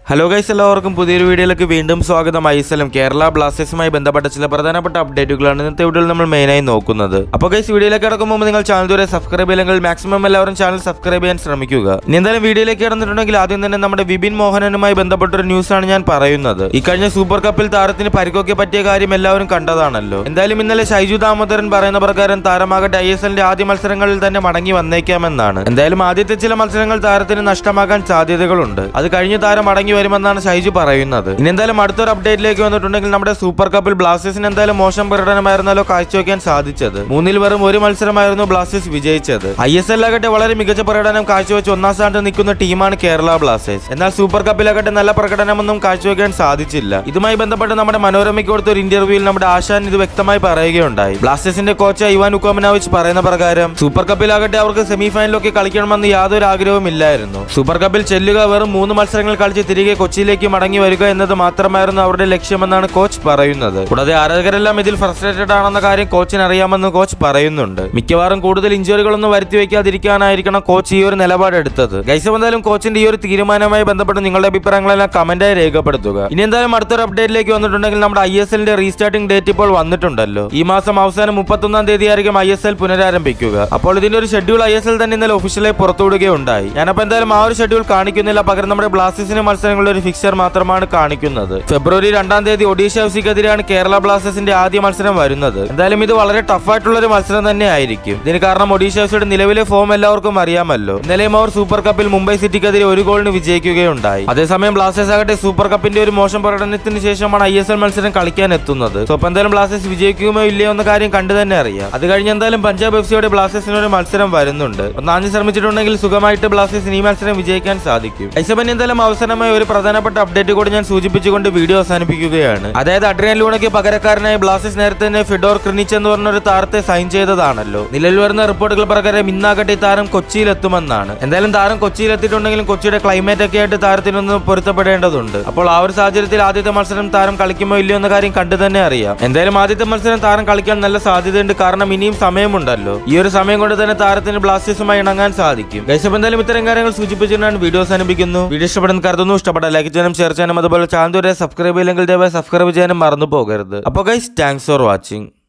hello guys എല്ലാവർക്കും പുതിയൊരു വീഡിയോയിലേക്ക് വീണ്ടും സ്വാഗതം ഐസലും കേരള ബ്ലാസ്റ്റേഴ്സുമായി ബന്ധപ്പെട്ട ചില പ്രധാനപ്പെട്ട അപ്ഡേറ്റുകളാണ് ഇന്നത്തെ വീഡിയോയിൽ നമ്മൾ മെയിനായി നോക്കുന്നത് അപ്പോൾ ഗൈസ് വീഡിയോയിലേക്ക് കിടക്കുമ്പോൾ നിങ്ങൾ ചാനൽ ഇതുവരെ സബ്സ്ക്രൈബ് ചെയ്യില്ലെങ്കിൽ മാക്സിമം എല്ലാവരും ചാനൽ സബ്സ്ക്രൈബ് ചെയ്യാൻ ശ്രമിക്കുക ഇനി എന്തായാലും വീഡിയോയിലേക്ക് കിടന്നിട്ടുണ്ടെങ്കിൽ ആദ്യം തന്നെ നമ്മുടെ വിപിൻ മോഹനനുമായി ബന്ധപ്പെട്ട ഒരു ന്യൂസാണ് ഞാൻ പറയുന്നത് ഈ കഴിഞ്ഞ സൂപ്പർ കപ്പിൽ താരത്തിന് പരിക്കൊക്കെ പറ്റിയ കാര്യം എല്ലാവരും കണ്ടതാണല്ലോ എന്തായാലും ഇന്നലെ ഷൈജു ദാമോദരൻ പറയുന്ന പ്രകാരം താരമാകട്ടെ ഐ എസ് എല്ലിന്റെ ആദ്യ മത്സരങ്ങളിൽ തന്നെ മടങ്ങി വന്നേക്കാമെന്നാണ് എന്തായാലും ആദ്യത്തെ ചില മത്സരങ്ങൾ താരത്തിന് നഷ്ടമാകാൻ സാധ്യതകളുണ്ട് അത് കഴിഞ്ഞ് താരം മടങ്ങി വരുമെന്നാണ് ഷൈജു പറയുന്നത് ഇനി എന്തായാലും അടുത്തൊരു അപ്ഡേറ്റിലേക്ക് വന്നിട്ടുണ്ടെങ്കിൽ നമ്മുടെ സൂപ്പർ കപ്പിൽ ബ്ലാസ്റ്റേഴ്സിന് എന്തായാലും മോശം പ്രകടനമായിരുന്നല്ലോ കാഴ്ചവെക്കാൻ സാധിച്ചത് മൂന്നിൽ വെറും ഒരു മത്സരമായിരുന്നു ബ്ലാസ്റ്റേഴ്സ് വിജയിച്ചത് ഐ എസ് എല്ലാകട്ടെ വളരെ മികച്ച പ്രകടനം കാഴ്ചവെച്ച് ഒന്നാം സ്ഥാനത്ത് നിൽക്കുന്ന ടീമാണ് കേരള ബ്ലാസ്റ്റേഴ്സ് എന്നാൽ സൂപ്പർ കപ്പിലാകട്ടെ നല്ല പ്രകടനമൊന്നും കാഴ്ചവെക്കാൻ സാധിച്ചില്ല ഇതുമായി ബന്ധപ്പെട്ട് നമ്മുടെ മനോരമയ്ക്ക് കൊടുത്ത ഒരു ഇന്റർവ്യൂവിൽ നമ്മുടെ ആശാൻ ഇത് വ്യക്തമായി പറയുകയുണ്ടായി ബ്ലാസ്റ്റേഴ്സിന്റെ കോച്ച് ഇവാൻ ഉക്കോമനോവിച്ച് പറയുന്ന പ്രകാരം സൂപ്പർ കപ്പിലാകട്ടെ അവർക്ക് സെമി ഫൈനലൊക്കെ കളിക്കണമെന്ന് യാതൊരു ആഗ്രഹവും ഇല്ലായിരുന്നു സൂപ്പർ കപ്പിൽ ചെല്ലുക വെറും മൂന്ന് മത്സരങ്ങൾ കളിച്ച് തിരികെ കൊച്ചിയിലേക്ക് മടങ്ങി വരിക എന്നത് മാത്രമായിരുന്നു അവരുടെ ലക്ഷ്യമെന്നാണ് കോച്ച് പറയുന്നത് കൂടാതെ ആരാധകരെല്ലാം ഇതിൽ ഫ്രസ്ട്രേറ്റഡ് ആണെന്ന കാര്യം കോച്ചിന് അറിയാമെന്ന് കോച്ച് പറയുന്നുണ്ട് മിക്കവാറും കൂടുതൽ ഇഞ്ചുറികളൊന്നും വരുത്തി വെക്കാതിരിക്കാനായിരിക്കണം കോച്ച് ഈ ഒരു നിലപാടെടുത്തത് ഗൈസ് എന്തായാലും കോച്ചിന്റെ ഈ ഒരു തീരുമാനവുമായി ബന്ധപ്പെട്ട് നിങ്ങളുടെ അഭിപ്രായങ്ങളെല്ലാം കമന്റായി രേഖപ്പെടുത്തുക ഇനി എന്തായാലും അടുത്തൊരു അപ്ഡേറ്റിലേക്ക് വന്നിട്ടുണ്ടെങ്കിൽ നമ്മുടെ ഐ എസ് എല്ലിന്റെ റീസ്റ്റാർട്ടിംഗ് ഡേറ്റ് ഇപ്പോൾ വന്നിട്ടുണ്ടല്ലോ ഈ മാസം അവസാനം മുപ്പത്തൊന്നാം തീയതി ആയിരിക്കും ഐ എസ് എൽ പുനരാരംഭിക്കുക അപ്പോൾ ഇതിന്റെ ഒരു ഷെഡ്യൂൾ ഐ എസ് എൽ തന്നെ ഇന്നലെ ഒഫീഷ്യലായി പുറത്തുവിടുകയുണ്ടായി ഞാനപ്പോൾ എന്തായാലും ആ ഒരു ഷെഡ്യൂൾ കാണിക്കുന്നില്ല പകരം നമ്മുടെ ബ്ലാസ്റ്റേഴ്സിന്റെ മത്സരങ്ങളുടെ ഒരു ഫിക്സർ മാത്രമാണ് കാണിക്കുന്നത് ഫെബ്രുവരി രണ്ടാം തീയതി ഒഡീഷ എഫ് സിക്കെതിരെയാണ് കേരള ബ്ലാസ്റ്റേഴ്സിന്റെ ആദ്യ മത്സരം വരുന്നത് എന്തായാലും ഇത് വളരെ ടഫായിട്ടുള്ള ഒരു മത്സരം തന്നെ ആയിരിക്കും ഇതിന് കാരണം ഒഡീഷ എഫ് സിയുടെ നിലവിലെ ഫോം എല്ലാവർക്കും അറിയാമല്ലോ ഇന്നലെയും അവർ സൂപ്പർ കപ്പിൽ മുംബൈ സിറ്റിക്കെതിരെ ഒരു ഗോളിന് വിജയിക്കുകയുണ്ടായി അതേസമയം ബ്ലാസ്റ്റേഴ്സ് ആകട്ടെ സൂപ്പർ കപ്പിന്റെ ഒരു മോശം പ്രകടനത്തിന് ശേഷമാണ് ഐ എസ് എൽ മത്സരം കളിക്കാൻ എത്തുന്നത് സോ അപ്പൊ എന്തായാലും ബ്ലാസ്റ്റേഴ്സ് വിജയിക്കുമോ ഇല്ലയോ എന്ന കാര്യം കണ്ടു തന്നെ അറിയാം അത് കഴിഞ്ഞ് എന്തായാലും പഞ്ചാബ് എഫ് സിയോടെ ബ്ലാസ്റ്റേഴ്സിന് ഒരു മത്സരം വരുന്നുണ്ട് ഒന്നാഞ്ഞ് ശ്രമിച്ചിട്ടുണ്ടെങ്കിൽ സുഖമായിട്ട് ബ്ലാസ്റ്റേഴ്സിന് ഈ മത്സരം വിജയിക്കാൻ സാധിക്കും ഐസബൻ എന്തായാലും അവസാനമായി ഒരു പ്രധാനപ്പെട്ട അപ്ഡേറ്റ് കൂടി ഞാൻ സൂചിപ്പിച്ചുകൊണ്ട് വീഡിയോ അവസാനിപ്പിക്കുകയാണ് അതായത് അഡ്രിയൻ ലൂണയ്ക്ക് പകരക്കാരനായി ബ്ലാസ്റ്റേഴ്സ് നേരത്തെ തന്നെ ഫിഡോർ ക്രിനിച്ച് എന്ന് പറഞ്ഞ ഒരു താരത്തെ സൈൻ ചെയ്തതാണല്ലോ നിലവിൽ വരുന്ന റിപ്പോർട്ടുകൾ പ്രകാരം ഇന്നാകട്ടെ ഈ താരം കൊച്ചിയിൽ എത്തുമെന്നാണ് എന്തായാലും താരം കൊച്ചിയിൽ എത്തിയിട്ടുണ്ടെങ്കിലും കൊച്ചിയുടെ ക്ലൈമറ്റ് ഒക്കെ ആയിട്ട് താരത്തിനൊന്ന് പൊരുത്തപ്പെടേണ്ടതുണ്ട് അപ്പോൾ ആ ഒരു സാഹചര്യത്തിൽ ആദ്യത്തെ മത്സരം താരം കളിക്കുമോ ഇല്ലയോ എന്ന കാര്യം കണ്ടു തന്നെ അറിയാം എന്തായാലും ആദ്യത്തെ മത്സരം താരം കളിക്കാൻ നല്ല സാധ്യതയുണ്ട് കാരണം ഇനിയും സമയമുണ്ടല്ലോ ഈ ഒരു സമയം കൊണ്ട് തന്നെ താരത്തിന് ബ്ലാസ്റ്റേഴ്സുമായി ഇണങ്ങാൻ സാധിക്കും ഗൈസപ്പ് എന്തായാലും ഇത്തരം കാര്യങ്ങൾ സൂചിപ്പിച്ചുകൊണ്ടാണ് വീഡിയോ അവസാനിപ്പിക്കുന്നു വീഡിയോ ഇഷ്ടപ്പെടുന്ന കരുതുന്നു ഇഷ്ടപ്പെട്ട ലൈക്ക് ചെയ്യാനും ഷെയർ ചെയ്യാനും അതുപോലെ ചാനൽ വരെ സബ്സ്ക്രൈബ് ചെയ്യില്ലെങ്കിൽ ദയവായി സബ്സ്ക്രൈബ് ചെയ്യാനും മറന്നു പോകരുത് അപ്പോൾ ഗൈസ് താങ്ക്സ് ഫോർ വാച്ചിങ്